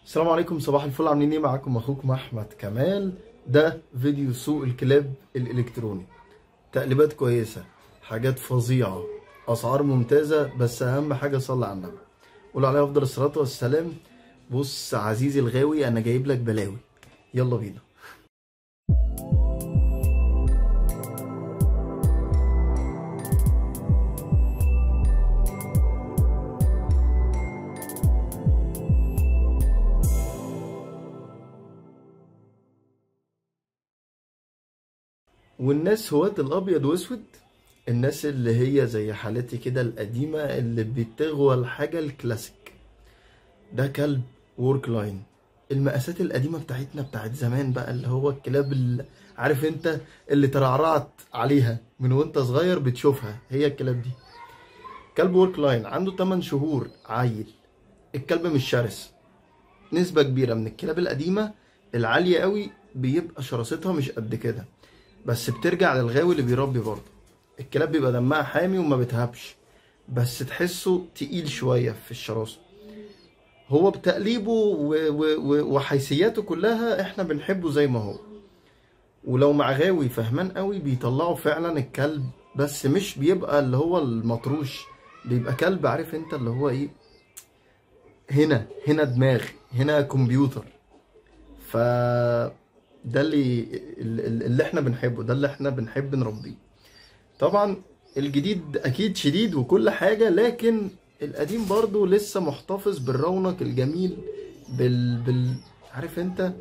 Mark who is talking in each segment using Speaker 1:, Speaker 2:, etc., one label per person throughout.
Speaker 1: السلام عليكم صباح الفل عاملين ايه معاكم اخوكم احمد كمال ده فيديو سوق الكلاب الالكتروني تقليبات كويسه حاجات فظيعه اسعار ممتازه بس اهم حاجه صلي على النبي قول عليه افضل الصلاه والسلام بص عزيزي الغاوي انا جايب لك بلاوي يلا بينا والناس هواة الابيض واسود الناس اللي هي زي حالتي كده القديمه اللي بتغوى الحاجه الكلاسيك ده كلب وورك لاين المقاسات القديمه بتاعتنا بتاعت زمان بقى اللي هو الكلاب اللي عارف انت اللي ترعرعت عليها من وانت صغير بتشوفها هي الكلاب دي كلب وورك لاين عنده 8 شهور عيل الكلب مش شرس نسبة كبيرة من الكلاب القديمة العالية قوي بيبقى شراستها مش قد كده بس بترجع للغاوي اللي بيربي برضه الكلاب بيبقى دمها حامي وما بتهبش بس تحسه تقيل شوية في الشراسة هو بتقليبه و... و... و... وحيثياته كلها احنا بنحبه زي ما هو ولو مع غاوي فهمان قوي بيطلعوا فعلا الكلب بس مش بيبقى اللي هو المطروش بيبقى كلب عارف انت اللي هو ايه هنا هنا دماغ هنا كمبيوتر ف ده اللي اللي احنا بنحبه ده اللي احنا بنحب نربيه طبعا الجديد اكيد شديد وكل حاجه لكن القديم برضو لسه محتفظ بالرونق الجميل بال, بال... عارف انت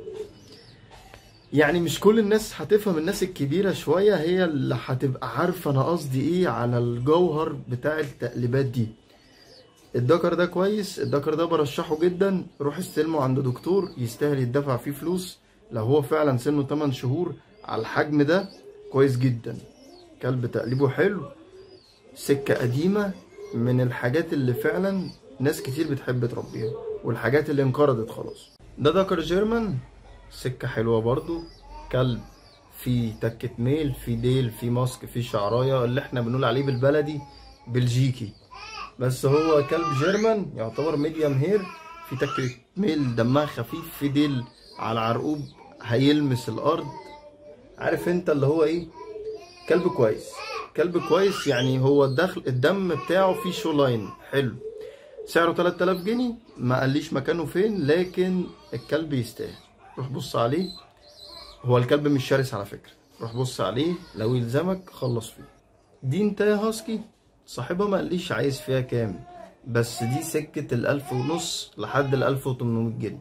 Speaker 1: يعني مش كل الناس هتفهم الناس الكبيرة شوية هي اللي هتبقى عارفة أنا قصدي إيه على الجوهر بتاع التقليبات دي الدكر ده كويس الدكر ده برشحه جدا روح استلمه عند دكتور يستاهل يدفع فيه فلوس لو هو فعلا سنه 8 شهور على الحجم ده كويس جدا كلب تقليبه حلو سكة قديمة من الحاجات اللي فعلا ناس كتير بتحب تربيها والحاجات اللي انقرضت خلاص ده دكر جيرمان سكة حلوة برضو كلب في تكة ميل في ديل في ماسك في شعراية اللي احنا بنقول عليه بالبلدي بلجيكي بس هو كلب جيرمان يعتبر ميديم هير في تكة ميل دمها خفيف في ديل على عرقوب هيلمس الارض عارف انت اللي هو ايه كلب كويس كلب كويس يعني هو الدخل الدم بتاعه فيه شو لاين حلو سعره 3000 جنيه ما قاليش مكانه فين لكن الكلب يستاهل روح بص عليه هو الكلب مش شرس على فكرة روح بص عليه لو يلزمك خلص فيه دي انت يا هاسكي صاحبها ما قاليش عايز فيها كام بس دي سكة الألف ونص لحد الألف وتمنمية جنيه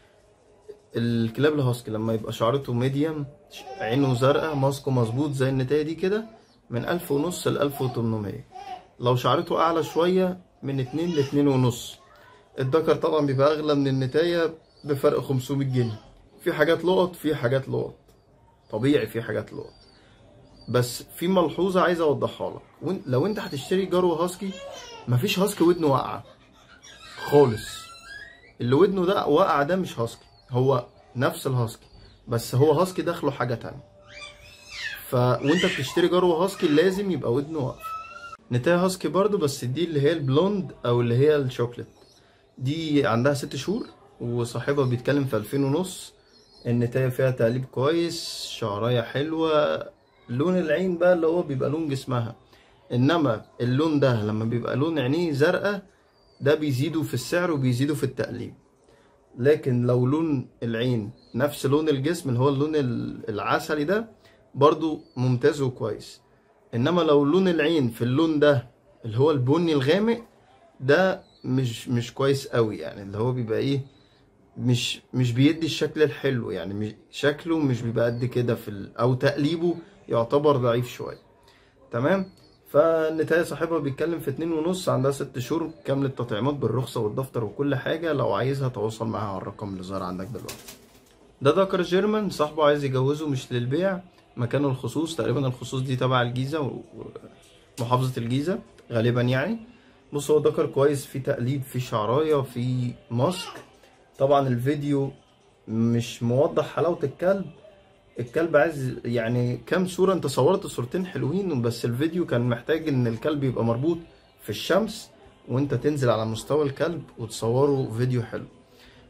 Speaker 1: الكلاب الهاسكي لما يبقى شعرته ميديم عينه زرقاء ماسكه مظبوط زي النتاية دي كده من ألف ونص لألف وتمنمية لو شعرته أعلى شوية من اتنين لاتنين ونص الدكر طبعا بيبقى أغلى من النتاية بفرق خمسمية جنيه في حاجات لقط في حاجات لقط طبيعي في حاجات لقط بس في ملحوظة عايز أوضحها لك لو أنت هتشتري جرو هاسكي مفيش هاسكي ودنه واقعة خالص اللي ودنه ده واقع ده مش هاسكي هو نفس الهاسكي بس هو هاسكي داخله حاجة تانية ف وانت بتشتري جرو هاسكي لازم يبقى ودنه واقف نتاية هاسكي برضو بس دي اللي هي البلوند او اللي هي الشوكليت دي عندها ست شهور وصاحبها بيتكلم في ألفين ونص النتاية فيها تقليب كويس شعراية حلوة لون العين بقى اللي هو بيبقى لون جسمها انما اللون ده لما بيبقى لون عينيه زرقاء ده بيزيدوا في السعر وبيزيدوا في التقليب لكن لو لون العين نفس لون الجسم اللي هو اللون العسلي ده برضو ممتاز وكويس انما لو لون العين في اللون ده اللي هو البني الغامق ده مش مش كويس قوي يعني اللي هو بيبقى ايه مش مش بيدي الشكل الحلو يعني مش شكله مش بيبقى قد كده في ال... او تقليبه يعتبر ضعيف شويه تمام فالنتاية صاحبها بيتكلم في اتنين ونص عندها ست شهور كامل التطعيمات بالرخصة والدفتر وكل حاجة لو عايزها تواصل معاها على الرقم اللي ظهر عندك دلوقتي ده دكر جيرمان صاحبه عايز يجوزه مش للبيع مكانه الخصوص تقريبا الخصوص دي تبع الجيزة ومحافظة الجيزة غالبا يعني بص هو دكر كويس في تقليب في شعراية في ماسك طبعا الفيديو مش موضح حلاوة الكلب الكلب عايز يعني كام صورة انت صورت صورتين حلوين بس الفيديو كان محتاج ان الكلب يبقى مربوط في الشمس وانت تنزل على مستوى الكلب وتصوره فيديو حلو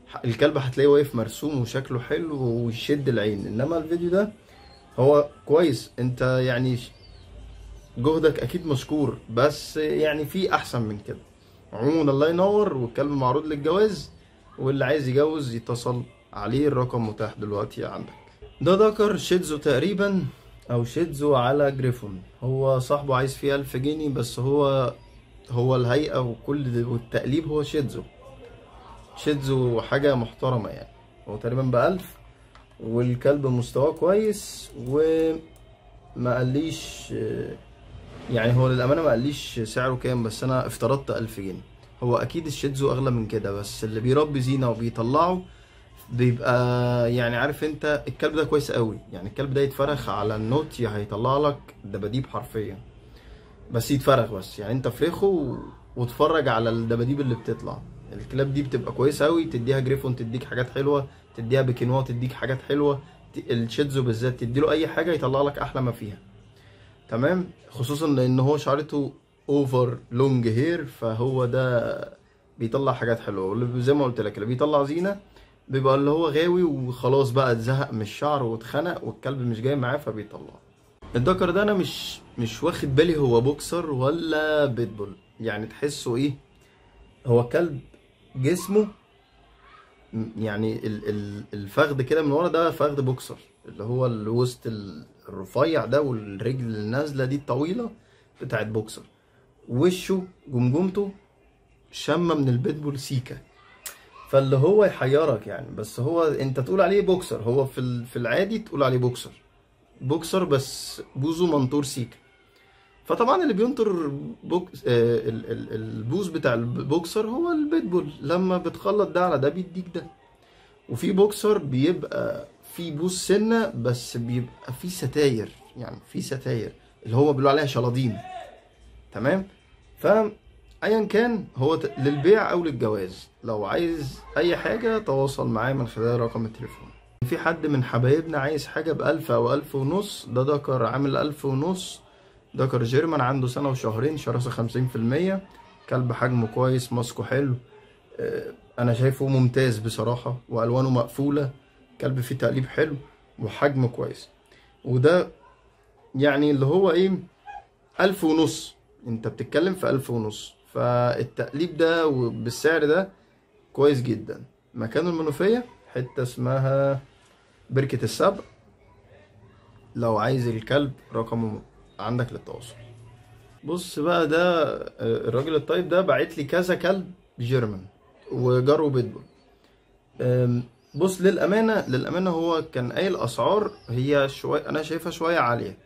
Speaker 1: الكلب هتلاقيه واقف مرسوم وشكله حلو ويشد العين انما الفيديو ده هو كويس انت يعني جهدك اكيد مشكور بس يعني في احسن من كده عموما الله ينور والكلب معروض للجواز واللي عايز يجوز يتصل عليه الرقم متاح دلوقتي عندك ده ذكر شيدزو تقريبا او شيدزو على جريفون هو صاحبه عايز فيه ألف جنيه بس هو هو الهيئة وكل والتقليب هو شيدزو شيدزو حاجة محترمة يعني هو تقريبا بألف والكلب مستواه كويس وما قاليش يعني هو للأمانة ما قاليش سعره كام بس أنا افترضت ألف جنيه هو أكيد الشيدزو أغلى من كده بس اللي بيربي زينة وبيطلعه بيبقى يعني عارف انت الكلب ده كويس قوي يعني الكلب ده يتفرخ على النوتي هيطلع لك دباديب حرفيا بس يتفرخ بس يعني انت فرخه و... واتفرج على الدباديب اللي بتطلع الكلاب دي بتبقى كويسه قوي تديها جريفون تديك حاجات حلوه تديها بكينوا تديك حاجات حلوه الشيدزو بالذات تديله اي حاجه يطلع لك احلى ما فيها تمام خصوصا لان هو شعرته اوفر لونج هير فهو ده بيطلع حاجات حلوه زي ما قلت لك اللي بيطلع زينه بيبقى اللي هو غاوي وخلاص بقى اتزهق من الشعر واتخنق والكلب مش جاي معاه فبيطلعه الدكر ده انا مش مش واخد بالي هو بوكسر ولا بيتبول يعني تحسه ايه هو كلب جسمه يعني ال ال الفخذ كده من ورا ده فخذ بوكسر اللي هو الوسط الرفيع ده والرجل النازله دي الطويله بتاعت بوكسر وشه جمجمته شمه من البيتبول سيكا فاللي هو يحيرك يعني بس هو انت تقول عليه بوكسر هو في في العادي تقول عليه بوكسر بوكسر بس بوزه منطور سيكا فطبعا اللي بينطر بوكس آه ال ال البوز بتاع البوكسر هو البيتبول لما بتخلط ده على ده بيديك ده وفي بوكسر بيبقى في بوز سنه بس بيبقى في ستاير يعني في ستاير اللي هو بيقولوا عليها شلاضيم تمام ف ايا كان هو للبيع او للجواز لو عايز اي حاجه تواصل معايا من خلال رقم التليفون في حد من حبايبنا عايز حاجه بألف او ألف ونص ده دكر عامل ألف ونص دكر جيرمان عنده سنه وشهرين شراسه خمسين في المية كلب حجمه كويس ماسكه حلو انا شايفه ممتاز بصراحه والوانه مقفوله كلب فيه تقليب حلو وحجمه كويس وده يعني اللي هو ايه ألف ونص انت بتتكلم في ألف ونص فالتقليب ده بالسعر ده كويس جدا مكان المنوفية حتة اسمها بركة السبع لو عايز الكلب رقمه عندك للتواصل بص بقى ده الراجل الطيب ده بعت لي كذا كلب جيرمان وجرو بيتبول بص للأمانة للأمانة هو كان قايل أسعار هي شوية أنا شايفها شوية عالية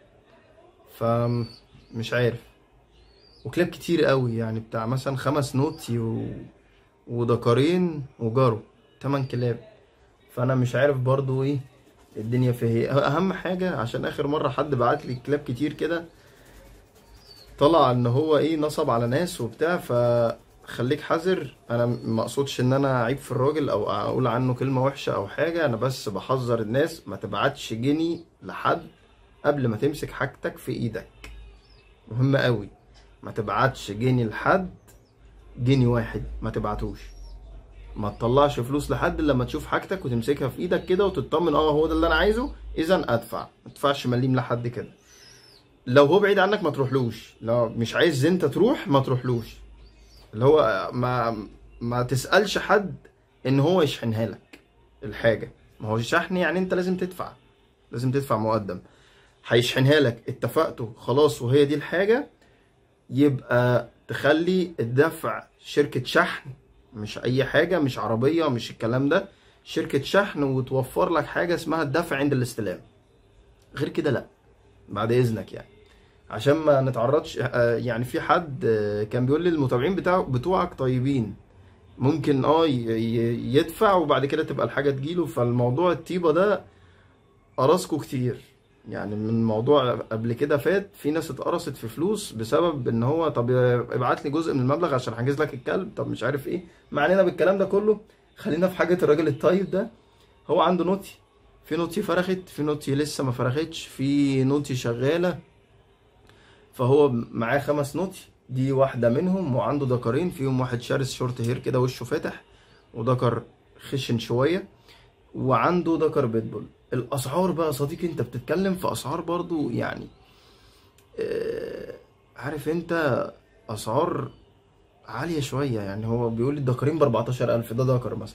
Speaker 1: فمش عارف وكلاب كتير قوي يعني بتاع مثلا خمس نوتي و... ودكارين وجارو تمن كلاب فانا مش عارف برضو ايه الدنيا فيها ايه اهم حاجه عشان اخر مره حد بعت لي كلاب كتير كده طلع ان هو ايه نصب على ناس وبتاع فخليك حذر انا ما اقصدش ان انا عيب في الراجل او اقول عنه كلمه وحشه او حاجه انا بس بحذر الناس ما تبعتش جنيه لحد قبل ما تمسك حاجتك في ايدك مهم قوي ما تبعتش جنيه لحد جنيه واحد ما تبعتوش ما تطلعش فلوس لحد إلا لما تشوف حاجتك وتمسكها في ايدك كده وتطمن اه هو ده اللي انا عايزه اذا ادفع ما تدفعش مليم لحد كده لو هو بعيد عنك ما تروحلوش لو مش عايز انت تروح ما تروحلوش اللي هو ما ما تسالش حد ان هو يشحنها لك الحاجه ما هو الشحن يعني انت لازم تدفع لازم تدفع مقدم هيشحنها لك اتفقتوا خلاص وهي دي الحاجه يبقى تخلي الدفع شركة شحن مش أي حاجة مش عربية مش الكلام ده شركة شحن وتوفر لك حاجة اسمها الدفع عند الاستلام غير كده لأ بعد إذنك يعني عشان ما نتعرضش يعني في حد كان بيقول لي المتابعين بتاعه بتوعك طيبين ممكن اه يدفع وبعد كده تبقى الحاجة تجيله فالموضوع الطيبة ده قرصكوا كتير يعني من موضوع قبل كده فات في ناس اتقرصت في فلوس بسبب ان هو طب ابعت لي جزء من المبلغ عشان احجز لك الكلب طب مش عارف ايه ما علينا بالكلام ده كله خلينا في حاجه الراجل الطيب ده هو عنده نوتي في نوتي فرخت في نوتي لسه ما فرختش في نوتي شغاله فهو معاه خمس نوتي دي واحده منهم وعنده دكرين فيهم واحد شرس شورت هير كده وشه فاتح ودكر خشن شويه وعنده دكر بيتبول الاسعار بقى يا صديقي انت بتتكلم في اسعار برضو يعني آه، عارف انت اسعار عاليه شويه يعني هو بيقول الدكرين ب 14000 ده دكر مثلا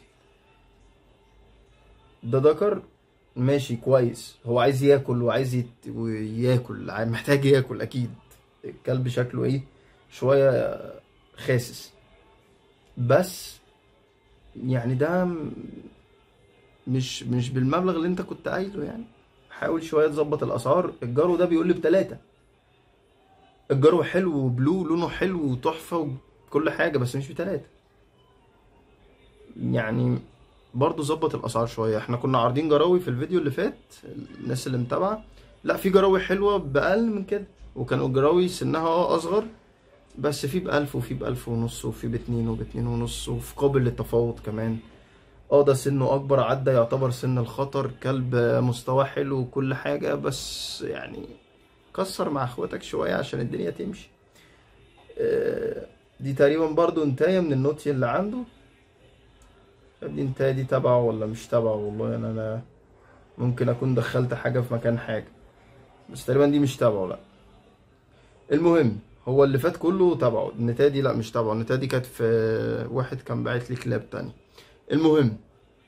Speaker 1: ده دكر ماشي كويس هو عايز ياكل وعايز يت... وياكل عاي- محتاج ياكل اكيد الكلب شكله ايه شويه خاسس بس يعني ده م- مش مش بالمبلغ اللي انت كنت قايله يعني حاول شويه تظبط الاسعار الجرو ده بيقول لي بتلاتة الجرو حلو وبلو لونه حلو وتحفه وكل حاجه بس مش بتلاتة يعني برضه ظبط الاسعار شويه احنا كنا عارضين جراوي في الفيديو اللي فات الناس اللي متابعه لا في جراوي حلوه باقل من كده وكانوا الجراوي سنها اه اصغر بس في بألف وفي بألف ونص وفي باتنين وباتنين ونص وفي قابل للتفاوض كمان اه ده سنه اكبر عدى يعتبر سن الخطر كلب مستواه حلو وكل حاجة بس يعني كسر مع اخواتك شوية عشان الدنيا تمشي آه، دي تقريبا برضو انتاية من النوتي اللي عنده دي انتاية دي تبعه ولا مش تبعه والله انا انا ممكن اكون دخلت حاجة في مكان حاجة بس تقريبا دي مش تبعه لا المهم هو اللي فات كله تبعه النتاية دي لا مش تبعه النتاية دي كانت في واحد كان باعت لي كلاب تاني المهم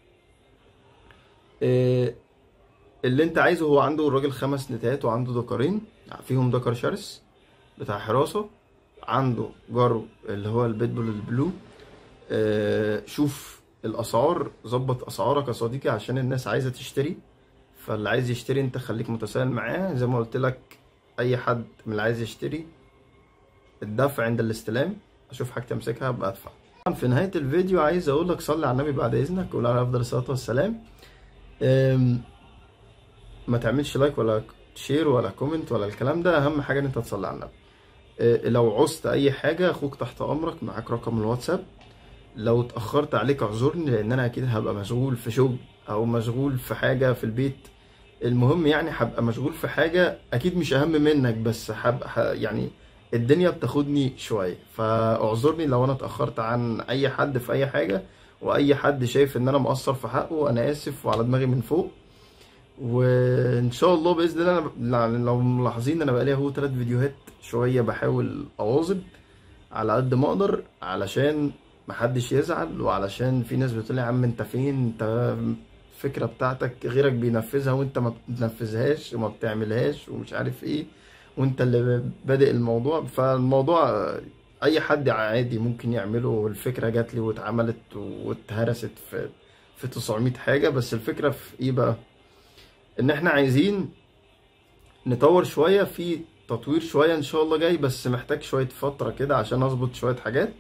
Speaker 1: آه، اللي انت عايزه هو عنده الراجل خمس نتايات وعنده دكرين فيهم دكر شرس بتاع حراسة عنده جرو اللي هو البيتبول البلو آه، شوف الاسعار ظبط اسعارك يا صديقي عشان الناس عايزة تشتري فاللي عايز يشتري انت خليك متساهل معاه زي ما قلت لك اي حد من اللي عايز يشتري الدفع عند الاستلام اشوف حاجتي امسكها ابقى ادفع طبعاً في نهاية الفيديو عايز اقول لك صلي على النبي بعد اذنك وعلى عليه افضل الصلاة والسلام أم، ما تعملش لايك ولا شير ولا كومنت ولا الكلام ده اهم حاجة ان انت تصلي على النبي أه، لو عوزت اي حاجة اخوك تحت امرك معاك رقم الواتساب لو اتأخرت عليك اعذرني لان انا اكيد هبقى مشغول في شغل او مشغول في حاجة في البيت المهم يعني هبقى مشغول في حاجة اكيد مش اهم منك بس هبقى ح- يعني الدنيا بتاخدني شوية فاعذرني لو انا اتأخرت عن اي حد في اي حاجة واي حد شايف ان انا مقصر في حقه انا اسف وعلى دماغي من فوق وان شاء الله باذن الله انا يعني لو ملاحظين انا بقالي اهو ثلاث فيديوهات شويه بحاول اواظب على قد ما اقدر علشان محدش يزعل وعلشان في ناس بتقول لي يا عم انت فين انت الفكره بتاعتك غيرك بينفذها وانت ما بتنفذهاش وما بتعملهاش ومش عارف ايه وانت اللي بادئ الموضوع فالموضوع اي حد عادي ممكن يعمله الفكره جات لي واتعملت واتهرست في في 900 حاجه بس الفكره في ايه بقى ان احنا عايزين نطور شويه في تطوير شويه ان شاء الله جاي بس محتاج شويه فتره كده عشان اظبط شويه حاجات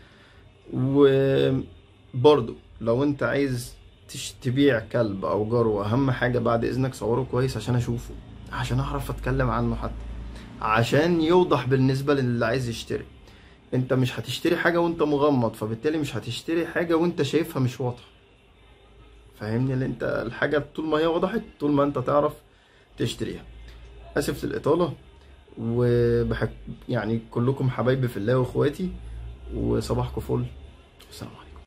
Speaker 1: وبرضو لو انت عايز تش- تبيع كلب او جرو اهم حاجه بعد اذنك صوره كويس عشان اشوفه عشان اعرف اتكلم عنه حتى عشان يوضح بالنسبه للي عايز يشتري انت مش هتشتري حاجه وانت مغمض فبالتالي مش هتشتري حاجه وانت شايفها مش واضحه فاهمني اللي انت الحاجه طول ما هي وضحت طول ما انت تعرف تشتريها اسف للاطاله وبحب يعني كلكم حبايبي في الله واخواتي وصباحكم فل والسلام عليكم